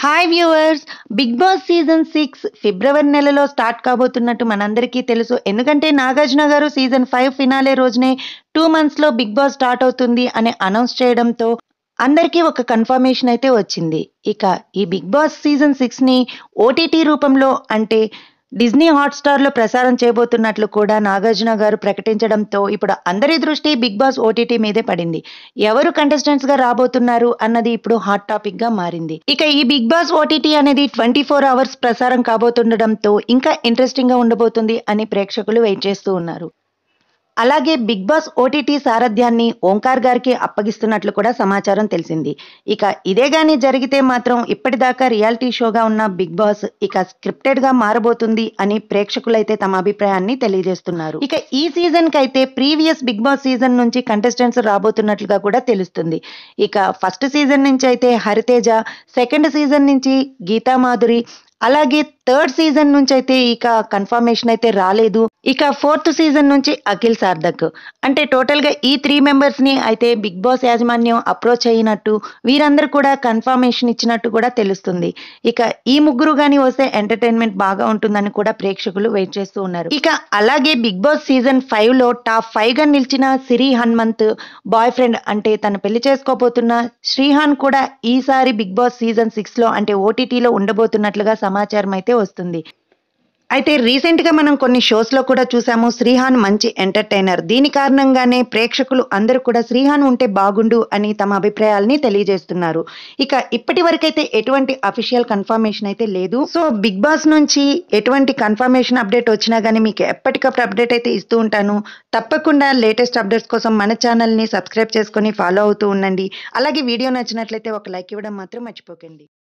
hi viewers Bigg Boss season six ఫిబ్రవరి నెలలో start కాబోతున్నట్టు మనందరికీ తెలుసు ఎందుకంటే Nagarjuna garu season five finale రోజునే టూ మంత్స్లో బిగ్ బాస్ స్టార్ట్ అవుతుంది అని అనౌన్స్ చేయడంతో అందరికీ ఒక కన్ఫర్మేషన్ అయితే వచ్చింది ఇక ఈ బిగ్ బాస్ సీజన్ సిక్స్ని ఓటీటీ రూపంలో అంటే డిజ్నీ హాట్స్టార్లో ప్రసారం చేయబోతున్నట్లు కూడా నాగార్జున గారు ప్రకటించడంతో ఇప్పుడు అందరి దృష్టి బిగ్ బాస్ ఓటీటీ మీదే పడింది ఎవరు కంటెస్టెంట్స్ గా రాబోతున్నారు అన్నది ఇప్పుడు హాట్ టాపిక్ గా మారింది ఇక ఈ బిగ్ బాస్ ఓటీటీ అనేది ట్వంటీ ఫోర్ అవర్స్ ప్రసారం కాబోతుండడంతో ఇంకా ఇంట్రెస్టింగ్ గా ఉండబోతుంది అని ప్రేక్షకులు వెయిట్ చేస్తూ ఉన్నారు అలాగే బిగ్ బాస్ ఓటీటీ సారథ్యాన్ని ఓంకార్ గారికి అప్పగిస్తున్నట్లు కూడా సమాచారం తెలిసింది ఇక ఇదే గాని జరిగితే మాత్రం ఇప్పటిదాకా రియాలిటీ షోగా ఉన్న బిగ్ బాస్ ఇక స్క్రిప్టెడ్ గా మారబోతుంది అని ప్రేక్షకులైతే తమ అభిప్రాయాన్ని తెలియజేస్తున్నారు ఇక ఈ సీజన్ కి అయితే ప్రీవియస్ బిగ్ బాస్ సీజన్ నుంచి కంటెస్టెంట్స్ రాబోతున్నట్లుగా కూడా తెలుస్తుంది ఇక ఫస్ట్ సీజన్ నుంచి అయితే హరితేజ సెకండ్ సీజన్ నుంచి గీతా మాధురి అలాగే థర్డ్ సీజన్ నుంచి అయితే ఇక కన్ఫర్మేషన్ అయితే రాలేదు ఇక ఫోర్త్ సీజన్ నుంచి అఖిల్ సార్థక్ అంటే టోటల్ గా ఈ త్రీ మెంబర్స్ ని అయితే బిగ్ బాస్ యాజమాన్యం అప్రోచ్ అయినట్టు వీరందరూ కూడా కన్ఫర్మేషన్ ఇచ్చినట్టు కూడా తెలుస్తుంది ఇక ఈ ముగ్గురు గాని వస్తే ఎంటర్టైన్మెంట్ బాగా ఉంటుందని కూడా ప్రేక్షకులు వెయిట్ చేస్తూ ఉన్నారు ఇక అలాగే బిగ్ బాస్ సీజన్ ఫైవ్ లో టాప్ ఫైవ్ గా నిలిచిన సిరి హనుమంత్ బాయ్ ఫ్రెండ్ అంటే తను పెళ్లి చేసుకోబోతున్న శ్రీహాన్ కూడా ఈసారి బిగ్ బాస్ సీజన్ సిక్స్ లో అంటే ఓటీటీలో ఉండబోతున్నట్లుగా సమాచారం అయితే వస్తుంది అయితే రీసెంట్గా మనం కొన్ని షోస్లో కూడా చూసాము శ్రీహాన్ మంచి ఎంటర్టైనర్ దీని కారణంగానే ప్రేక్షకులు అందరూ కూడా శ్రీహాన్ ఉంటే బాగుండు అని తమ అభిప్రాయాల్ని తెలియజేస్తున్నారు ఇక ఇప్పటి వరకైతే ఎటువంటి అఫీషియల్ కన్ఫర్మేషన్ అయితే లేదు సో బిగ్ బాస్ నుంచి ఎటువంటి కన్ఫర్మేషన్ అప్డేట్ వచ్చినా కానీ మీకు ఎప్పటికప్పుడు అప్డేట్ అయితే ఇస్తూ ఉంటాను తప్పకుండా లేటెస్ట్ అప్డేట్స్ కోసం మన ఛానల్ని సబ్స్క్రైబ్ చేసుకొని ఫాలో అవుతూ ఉండండి అలాగే వీడియో నచ్చినట్లయితే ఒక లైక్ ఇవ్వడం మాత్రం మర్చిపోకండి